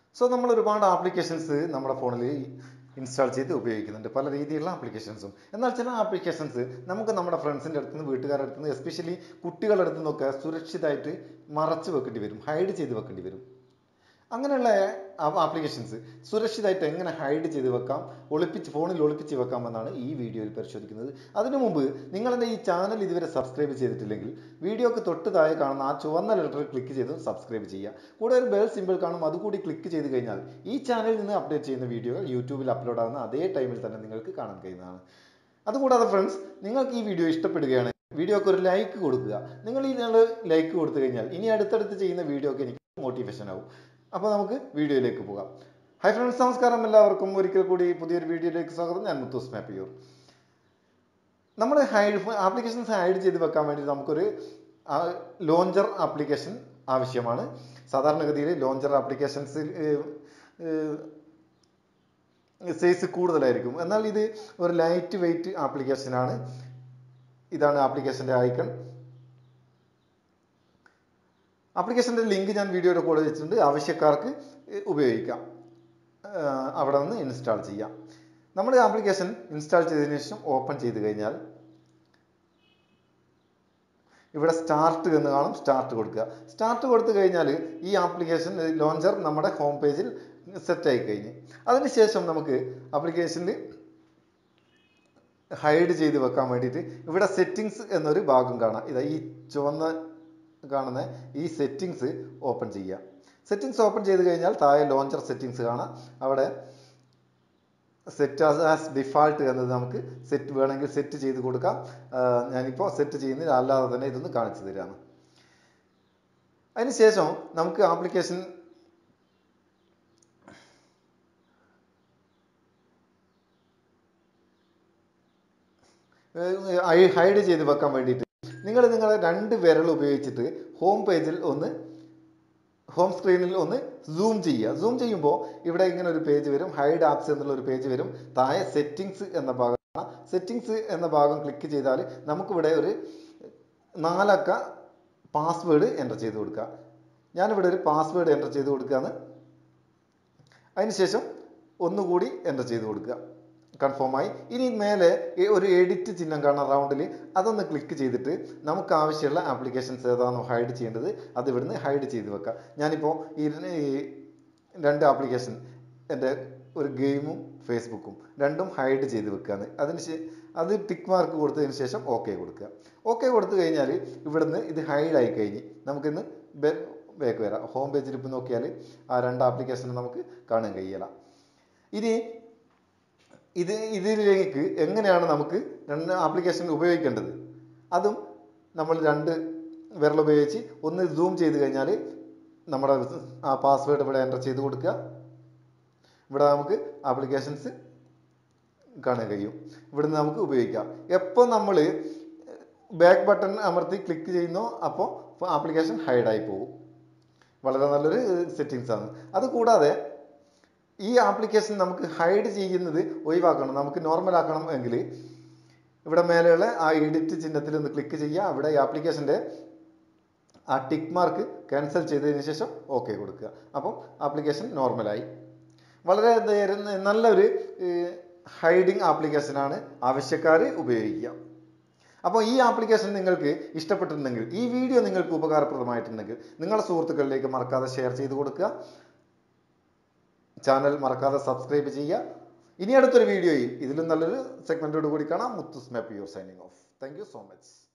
so നമ്മൾ ഒരുപാട് applications നമ്മുടെ ഫോണിൽ ഇൻസ്റ്റാൾ ചെയ്ത് ഉപയോഗിക്കുന്നുണ്ട് പല രീതിയിലുള്ള ആപ്ലിക്കേഷൻസും എന്നാൽ ചില ആപ്ലിക്കേഷൻസ് നമുക്ക് നമ്മുടെ ഫ്രണ്ട്സിൻ്റെ അടുത്ത് നിന്ന് വീട്ടുകാരുടെ അടുത്ത് നിന്ന് എസ്പെഷ്യലി കുട്ടികളുടെ അടുത്ത് നിന്നൊക്കെ സുരക്ഷിതമായിട്ട് മറച്ചു വെക്കേണ്ടി വരും ഹൈഡ് ചെയ്ത് വെക്കേണ്ടി വരും അങ്ങനെയുള്ള ആപ്ലിക്കേഷൻസ് സുരക്ഷിതമായിട്ട് എങ്ങനെ ഹൈഡ് ചെയ്ത് വെക്കാം ഒളിപ്പിച്ച് ഫോണിൽ ഒളിപ്പിച്ച് വെക്കാം എന്നാണ് ഈ വീഡിയോയിൽ പരിശോധിക്കുന്നത് അതിനു മുമ്പ് നിങ്ങളെൻ്റെ ഈ ചാനൽ ഇതുവരെ സബ്സ്ക്രൈബ് ചെയ്തിട്ടില്ലെങ്കിൽ വീഡിയോക്ക് തൊട്ട് താഴെ കാണുന്ന ആ ചുവന്ന ലെറ്റർ ക്ലിക്ക് ചെയ്ത് സബ്സ്ക്രൈബ് ചെയ്യുക കൂടെ ഒരു ബെൽ സിമ്പിൾ കാണും അതുകൂടി ക്ലിക്ക് ചെയ്ത് കഴിഞ്ഞാൽ ഈ ചാനലിൽ നിന്ന് അപ്ഡേറ്റ് ചെയ്യുന്ന വീഡിയോകൾ യൂട്യൂബിൽ അപ്ലോഡ് ആകുന്ന അതേ ടൈമിൽ തന്നെ നിങ്ങൾക്ക് കാണാൻ കഴിയുന്നതാണ് അതുകൂടാതെ ഫ്രണ്ട്സ് നിങ്ങൾക്ക് ഈ വീഡിയോ ഇഷ്ടപ്പെടുകയാണ് വീഡിയോക്ക് ഒരു ലൈക്ക് കൊടുക്കുക നിങ്ങൾ ഈ ലൈക്ക് കൊടുത്തു കഴിഞ്ഞാൽ ഇനി അടുത്തടുത്ത് ചെയ്യുന്ന വീഡിയോക്ക് എനിക്ക് മോട്ടിവേഷൻ ആവും അപ്പോൾ നമുക്ക് വീഡിയോയിലേക്ക് പോകാം ഹൈ ഫ്രണ്ട്സ് നമസ്കാരം എല്ലാവർക്കും ഒരിക്കൽ കൂടി പുതിയൊരു വീഡിയോയിലേക്ക് സ്വാഗതം ഞാൻ മുത്തൂസ് മാപ്പിയൂർ നമ്മൾ ഹൈഡ് ആപ്ലിക്കേഷൻസ് ഹൈഡ് ചെയ്ത് വെക്കാൻ വേണ്ടി നമുക്കൊരു ലോഞ്ചർ ആപ്ലിക്കേഷൻ ആവശ്യമാണ് സാധാരണഗതിയിൽ ലോഞ്ചർ ആപ്ലിക്കേഷൻസ് സൈസ് കൂടുതലായിരിക്കും എന്നാൽ ഇത് ഒരു ലൈറ്റ് വെയിറ്റ് ആപ്ലിക്കേഷനാണ് ഇതാണ് ആപ്ലിക്കേഷൻ്റെ ഐക്കൺ ആപ്ലിക്കേഷൻ്റെ ലിങ്ക് ഞാൻ വീഡിയോയുടെ കൂടെ വെച്ചിട്ടുണ്ട് ആവശ്യക്കാർക്ക് ഉപയോഗിക്കാം അവിടെ നിന്ന് ഇൻസ്റ്റാൾ ചെയ്യാം നമ്മൾ ആപ്ലിക്കേഷൻ ഇൻസ്റ്റാൾ ചെയ്തതിനു ശേഷം ഓപ്പൺ ചെയ്ത് കഴിഞ്ഞാൽ ഇവിടെ സ്റ്റാർട്ട് എന്ന് കാണും സ്റ്റാർട്ട് കൊടുക്കുക സ്റ്റാർട്ട് കൊടുത്തു കഴിഞ്ഞാൽ ഈ ആപ്ലിക്കേഷൻ ലോഞ്ചർ നമ്മുടെ ഹോം പേജിൽ സെറ്റ് ആയി കഴിഞ്ഞ് അതിനുശേഷം നമുക്ക് ആപ്ലിക്കേഷനിൽ ഹൈഡ് ചെയ്ത് വെക്കാൻ വേണ്ടിയിട്ട് ഇവിടെ സെറ്റിങ്സ് എന്നൊരു ഭാഗം കാണാം ഇതാ ഈ ചുവന്ന കാണുന്ന ഈ സെറ്റിങ്സ് ഓപ്പൺ ചെയ്യുക സെറ്റിങ്സ് ഓപ്പൺ ചെയ്ത് കഴിഞ്ഞാൽ താഴെ ലോഞ്ചർ സെറ്റിങ്സ് കാണാം അവിടെ സെറ്റ് ആസ് ഡിഫാൾട്ട് എന്നത് നമുക്ക് സെറ്റ് വേണമെങ്കിൽ സെറ്റ് ചെയ്ത് കൊടുക്കാം ഞാനിപ്പോൾ സെറ്റ് ചെയ്യുന്നില്ല അല്ലാതെ തന്നെ ഇതൊന്ന് കാണിച്ചു തരാണ് അതിനുശേഷം നമുക്ക് ആപ്ലിക്കേഷൻ ഹൈഡ് ചെയ്ത് വെക്കാൻ വേണ്ടിയിട്ട് നിങ്ങൾ നിങ്ങളെ രണ്ട് വിരൽ ഉപയോഗിച്ചിട്ട് ഹോം പേജിൽ ഒന്ന് ഹോം സ്ക്രീനിൽ ഒന്ന് സൂം ചെയ്യുക സൂം ചെയ്യുമ്പോൾ ഇവിടെ ഇങ്ങനെ ഒരു പേജ് വരും ഹൈഡ് ആപ്സ് എന്നുള്ള ഒരു പേജ് വരും താഴെ സെറ്റിങ്സ് എന്ന ഭാഗം സെറ്റിങ്സ് എന്ന ഭാഗം ക്ലിക്ക് ചെയ്താൽ നമുക്കിവിടെ ഒരു നാലക്ക പാസ്വേഡ് എൻ്റർ ചെയ്ത് കൊടുക്കുക ഞാനിവിടെ ഒരു പാസ്വേഡ് എൻ്റർ ചെയ്ത് കൊടുക്കുകയാണ് അതിനുശേഷം ഒന്നുകൂടി എൻ്റർ ചെയ്ത് കൊടുക്കുക കൺഫേമായി ഇനി മേലെ ഒരു എഡിറ്റ് ചിഹ്നം കാണാൻ റൗണ്ടിൽ അതൊന്ന് ക്ലിക്ക് ചെയ്തിട്ട് നമുക്ക് ആവശ്യമുള്ള ആപ്ലിക്കേഷൻസ് ഏതാണോ ഹൈഡ് ചെയ്യേണ്ടത് അത് ഇവിടുന്ന് ഹൈഡ് ചെയ്ത് വെക്കാം ഞാനിപ്പോൾ ഈ രണ്ട് ആപ്ലിക്കേഷൻ എൻ്റെ ഒരു ഗെയിമും ഫേസ്ബുക്കും രണ്ടും ഹൈഡ് ചെയ്ത് വെക്കുകയാണ് അതിന് അത് ടിക്ക് മാർക്ക് കൊടുത്തതിന് ശേഷം ഓക്കെ കൊടുക്കുക ഓക്കെ കൊടുത്തു കഴിഞ്ഞാൽ ഇവിടുന്ന് ഇത് ഹൈഡായി കഴിഞ്ഞ് നമുക്കിന്ന് ബാക്ക് വരാം ഹോം പേജിൽ ഇപ്പോൾ നോക്കിയാൽ ആ രണ്ട് ആപ്ലിക്കേഷൻ നമുക്ക് കാണാൻ കഴിയില്ല ഇനി ഇത് ഇതിലേക്ക് എങ്ങനെയാണ് നമുക്ക് രണ്ട് ആപ്ലിക്കേഷൻ ഉപയോഗിക്കേണ്ടത് അതും നമ്മൾ രണ്ട് വിരൽ ഉപയോഗിച്ച് ഒന്ന് സൂം ചെയ്ത് കഴിഞ്ഞാൽ നമ്മുടെ ആ പാസ്വേഡ് ഇവിടെ എൻ്റർ ചെയ്ത് കൊടുക്കുക ഇവിടെ നമുക്ക് ആപ്ലിക്കേഷൻസ് കാണാൻ കഴിയും ഇവിടുന്ന് നമുക്ക് ഉപയോഗിക്കാം എപ്പോൾ നമ്മൾ ബാക്ക് ബട്ടൺ അമർത്തി ക്ലിക്ക് ചെയ്യുന്നോ അപ്പോൾ ആപ്ലിക്കേഷൻ ഹൈഡായി പോകും വളരെ നല്ലൊരു സെറ്റിങ്സ് ആണ് അതുകൂടാതെ ഈ ആപ്ലിക്കേഷൻ നമുക്ക് ഹൈഡ് ചെയ്യുന്നത് ഒഴിവാക്കണം നമുക്ക് നോർമൽ ആക്കണം എങ്കിൽ ഇവിടെ മേലെയുള്ള ആ എഡിറ്റ് ചിഹ്നത്തിൽ ഒന്ന് ക്ലിക്ക് ചെയ്യുക അവിടെ ഈ ആപ്ലിക്കേഷൻ്റെ ആ ടിക്ക് മാർക്ക് ക്യാൻസൽ ചെയ്തതിന് ശേഷം ഓക്കെ കൊടുക്കുക അപ്പം ആപ്ലിക്കേഷൻ നോർമലായി വളരെ നല്ലൊരു ഹൈഡിങ് ആപ്ലിക്കേഷനാണ് ആവശ്യക്കാർ ഉപയോഗിക്കുക അപ്പോൾ ഈ ആപ്ലിക്കേഷൻ നിങ്ങൾക്ക് ഇഷ്ടപ്പെട്ടിട്ടുണ്ടെങ്കിൽ ഈ വീഡിയോ നിങ്ങൾക്ക് ഉപകാരപ്രദമായിട്ടുണ്ടെങ്കിൽ നിങ്ങളുടെ സുഹൃത്തുക്കളിലേക്ക് മറക്കാതെ ഷെയർ ചെയ്ത് കൊടുക്കുക ചാനൽ മറക്കാതെ സബ്സ്ക്രൈബ് ചെയ്യുക ഇനി അടുത്തൊരു വീഡിയോയിൽ ഇതിലും നല്ലൊരു സെഗ്മെൻറ്റോട് കൂടി കാണാം Muthus map your signing off thank so much